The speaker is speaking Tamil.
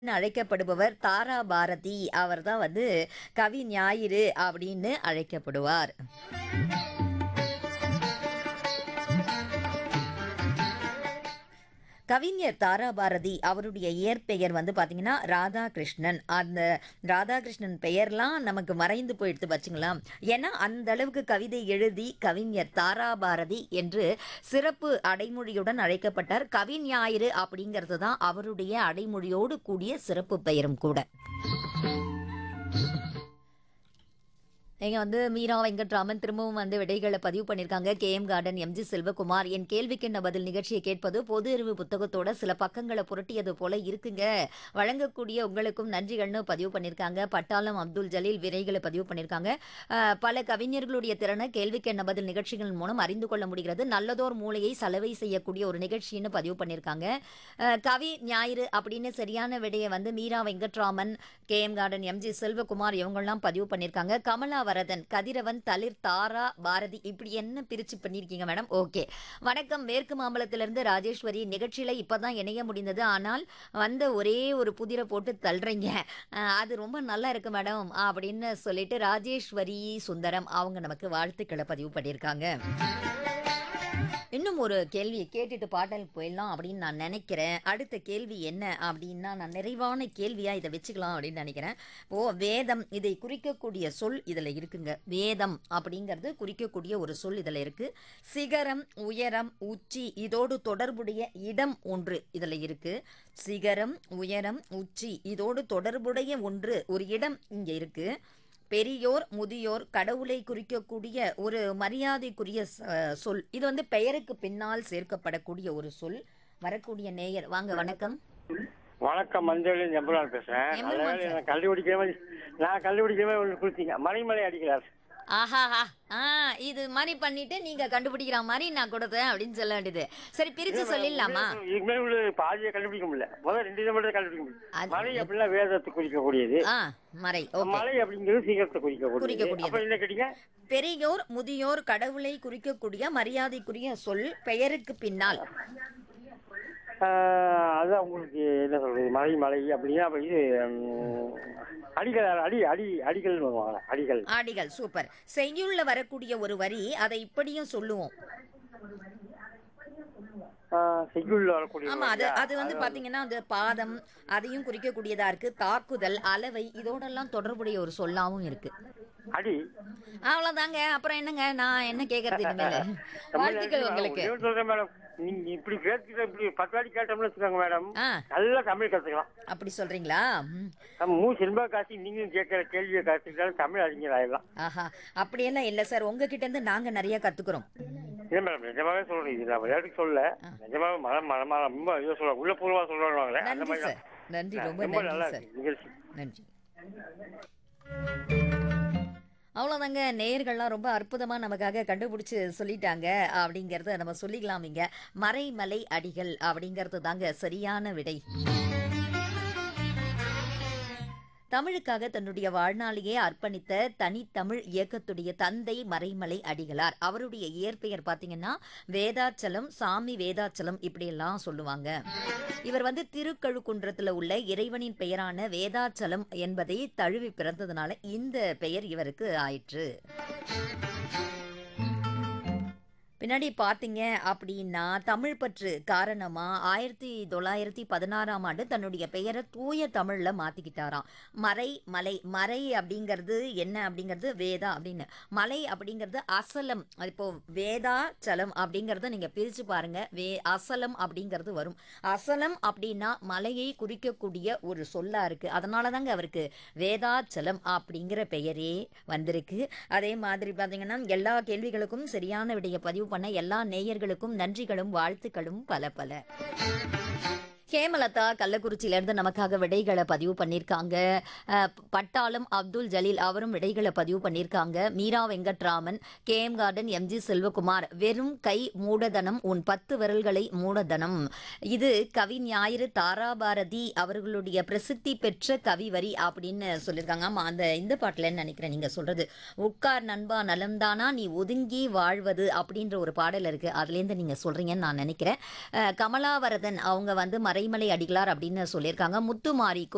அழைக்கப்படுபவர் தாரா பாரதி அவர் தான் வந்து கவி ஞாயிறு அப்படின்னு அழைக்கப்படுவார் கவிஞர் தாராபாரதி அவருடைய இயற்பெயர் வந்து பார்த்தீங்கன்னா ராதாகிருஷ்ணன் அந்த ராதாகிருஷ்ணன் பெயர்லாம் நமக்கு மறைந்து போயிடுத்து வச்சுங்களா ஏன்னா அந்த அளவுக்கு கவிதை எழுதி கவிஞர் தாராபாரதி என்று சிறப்பு அடைமொழியுடன் அழைக்கப்பட்டார் கவி ஞாயிறு அப்படிங்கிறது தான் அவருடைய அடைமொழியோடு கூடிய சிறப்பு பெயரும் கூட இங்க வந்து மீரா வெங்கட்ராமன் திரும்பவும் வந்து விடைகளை பதிவு பண்ணியிருக்காங்க K M garden M G Selvakumar என் கேள்விக்கு என்ன பதில் நிகழ்ச்சியை கேட்பது பொது அறிவு புத்தகத்தோட சில பக்கங்களை புரட்டியது போல இருக்குங்க வழங்கக்கூடிய உங்களுக்கும் நன்றிகள்னு பதிவு பண்ணியிருக்காங்க பட்டாளம் அப்துல் ஜலீல் விரைகளை பதிவு பண்ணியிருக்காங்க அஹ், பல கவிஞர்களுடைய திறனை கேள்விக்கு என்ன பதில் நிகழ்ச்சிகள் மூலம் அறிந்து கொள்ள முடிகிறது நல்லதோர் மூளையை சலவை செய்யக்கூடிய ஒரு நிகழ்ச்சின்னு பதிவு பண்ணியிருக்காங்க அஹ், கவி ஞாயிறு அப்படின்னு சரியான விடையை வந்து Meera Venkatraman K M garden M G Selvakumar இவங்கெல்லாம் பதிவு பண்ணியிருக்காங்க கமலா வரதன் கதிரவன் தளிர் தாரா பாரதி இப்படி என்ன பிரிச்சு பண்ணியிருக்கீங்க மேடம் ஓகே வணக்கம் மேற்கு மாம்பலத்திலிருந்து ராஜேஸ்வரி நிகழ்ச்சியில இப்பதான் இணைய முடிந்தது ஆனால் வந்த ஒரே ஒரு புதிரை போட்டு தள்ளுறீங்க அஹ், அது ரொம்ப நல்லா இருக்கு மேடம் அப்படின்னு சொல்லிட்டு ராஜேஸ்வரி சுந்தரம் அவங்க நமக்கு வாழ்த்துக்களை பதிவு பண்ணியிருக்காங்க இன்னும் ஒரு கேள்வியை கேட்டுட்டு பாடல் போயிடலாம் அப்படின்னு நான் நினைக்கிறேன் அடுத்த கேள்வி என்ன அப்படின்னா நான் நிறைவான கேள்வியாக இதை வச்சுக்கலாம் அப்படின்னு நினைக்கிறேன் ஓ வேதம் இதை குறிக்கக்கூடிய சொல் இதில் இருக்குங்க வேதம் அப்படிங்கிறது குறிக்கக்கூடிய ஒரு சொல் இதில் இருக்கு சிகரம் உயரம் உச்சி இதோடு தொடர்புடைய இடம் ஒன்று இதில் இருக்கு சிகரம் உயரம் உச்சி இதோடு தொடர்புடைய ஒன்று ஒரு இடம் இங்கே இருக்கு பெரியோர் முதியோர் கடவுளை குறிக்கக்கூடிய ஒரு மரியாதைக்குரிய ச- சொல் இது வந்து பெயருக்கு பின்னால் சேர்க்கப்படக்கூடிய ஒரு சொல் வரக்கூடிய நேயர் வாங்க வணக்கம் வணக்கம் மஞ்சள் எம்பரான் பேசுறேன் எம்பெருமான் நல்ல வேளை சார். நான் கண்டுபிடிக்கிற மாதிரி நான் கண்டுபிடிக்கிற மாதிரி ஒன்று கொடுத்தீங்க மலைமலை அடிக்கிறார் ஆஹாஹா ஆ இது மாதிரி பண்ணிட்டு நீங்க கண்டுபிடிக்கிற மாதிரி நான் கொடுத்தேன் அப்படின்னு சொல்ல வேண்டியது சரி பிரிச்சு சொல்லிடலாமா இதுக்கு மேல உள்ள பாதியை கண்டுபிடிக்க முடியல முதல்ல ரெண்டு இதை மட்டும் கண்டுபிடிக்க முடியும் அது- மலை அப்படின்னா வேதத்தை குறிக்கக்கூடியது ஆ மறை ஓகே மலை அப்படிங்கிறது சீக்கிரத்தை குறிக்கக்கூடியது குறிக்கக்கூடியது. அப்ப என்ன கேட்டீங்க பெரியோர் முதியோர் கடவுளை குறிக்கக்கூடிய மரியாதைக்குரிய சொல் பெயருக்கு பின்னால் ஆஹ், அதான் உங்களுக்கு என்ன சொல்றது மலை மலை அப்படின்னா அப்ப இது ம், அடிகள் அடி அடி அடிகள் வருவாங்க அடிகள் ஆடிகள் சூப்பர் செய்யுள்ல வரக்கூடிய ஒரு வரி அதை இப்படியும் சொல்லுவோம் செகுள்ள வரக்கூடிய ஆமா அது அது வந்து பாத்தீங்கன்னா அந்த பாதம் அதையும் குறிக்கக்கூடியதா இருக்கு தாக்குதல் அளவை இதோடெல்லாம் தொடர்புடைய ஒரு சொல்லாவும் இருக்கு அடி அவ்வளவுதாங்க அப்புறம் என்னங்க நான் என்ன கேக்குறது இனிமேல் ரொம்ப வாழ்த்துக்கள் நன்றி உங்களுக்கு மேடம். ஒரே ஒரு சொல்றேன் மேடம் நீங்க இப்படி கேட்கிற இப்படி பத்து வாட்டி கேட்டோம்னு வச்சுக்கோங்க மேடம் ஆ நல்லா தமிழ் கத்துக்கலாம் அப்படி சொல்றீங்களா ம். நம்ம மூ சினிமா காசி நீங்களும் கேட்கிற கேள்வியை கத்துக்கிட்டாலும் தமிழ் அறிஞர் ஆயிடலாம் ஆஹா அப்படியெல்லாம் இல்ல சார் உங்ககிட்ட இருந்து நாங்க நிறைய கத்துக்கிறோம் இல்லை மேடம் நிஜமாவே சொல்றேன் இது நான் விளையாட்டுக்கு சொல்ல நிஜமாவே மனம் மனமா ரொம்ப இதை சொல்ல உள்ள பூர்வமா சொல்றாங்களே அந்த நன்றி மாதிரி சார் நன்றி ரொம்ப ரொம்ப நன்றி நல்லா சார் இருக்கு நிகழ்ச்சி நன்றி அவ்வளோதாங்க நேயர்கள்லாம் ரொம்ப அற்புதமாக நமக்காக கண்டுபிடிச்சு சொல்லிட்டாங்க அப்படிங்கிறத நம்ம சொல்லிக்கலாம் இங்க மறைமலை அடிகள் அப்படிங்கிறது தாங்க சரியான விடை தமிழுக்காக தன்னுடைய வாழ்நாளையே அர்ப்பணித்த தனித்தமிழ் இயக்கத்துடைய தந்தை மறைமலை அடிகளார் அவருடைய இயற்பெயர் பார்த்தீங்கன்னா வேதாச்சலம் சாமி வேதாச்சலம் இப்படியெல்லாம் சொல்லுவாங்க இவர் வந்து திருக்கழுக்குன்றத்தில் உள்ள இறைவனின் பெயரான வேதாச்சலம் என்பதை தழுவி பிறந்ததுனால இந்த பெயர் இவருக்கு ஆயிற்று பின்னாடி பார்த்தீங்க அப்படின்னா தமிழ் பற்று காரணமா ஆயிரத்தி தொள்ளாயிரத்தி பதினாறாம் ஆண்டு தன்னுடைய பெயரை தூய தமிழில் மாற்றிக்கிட்டாராம் மறை மலை மறை அப்படிங்கிறது என்ன அப்படிங்கிறது வேதா அப்படின்னு மலை அப்படிங்கிறது அசலம் இப்போ வேதாச்சலம் அப்படிங்கிறத நீங்கள் பிரித்து பாருங்க வே அசலம் அப்படிங்கிறது வரும் அசலம் அப்படின்னா மலையை குறிக்கக்கூடிய ஒரு சொல்லா இருக்கு அதனால தாங்க அவருக்கு வேதாச்சலம் அப்படிங்கிற பெயரே வந்திருக்கு அதே மாதிரி பார்த்தீங்கன்னா எல்லா கேள்விகளுக்கும் சரியான விடைய பதிவு பண்ண எல்லா நேயர்களுக்கும் நன்றிகளும் வாழ்த்துக்களும் பல பல ஹேமலதா கள்ளக்குறிச்சியிலேருந்து நமக்காக விடைகளை பதிவு பண்ணியிருக்காங்க அஹ், பட்டாளம் அப்துல் ஜலீல் அவரும் விடைகளை பதிவு பண்ணியிருக்காங்க Meera Venkatraman K M garden M G Selvakumar வெறும் கை மூடதனம் உன் பத்து விரல்களை மூடதனம் இது கவி ஞாயிறு தாராபாரதி அவர்களுடைய பிரசித்தி பெற்ற கவி வரி அப்படின்னு சொல்லியிருக்காங்க ஆமாம் அந்த இந்த பாட்டில் நினைக்கிறேன் நீங்கள் சொல்கிறது உட்கார் நண்பா நலம்தானா நீ ஒதுங்கி வாழ்வது அப்படின்ற ஒரு பாடல் இருக்குது அதுலேருந்து நீங்கள் சொல்கிறீங்கன்னு நான் நினைக்கிறேன் அஹ், கமலாவரதன் அவங்க வந்து மறைமலை அடிகளார் அப்படின்னு சொல்லியிருக்காங்க முத்துமாரி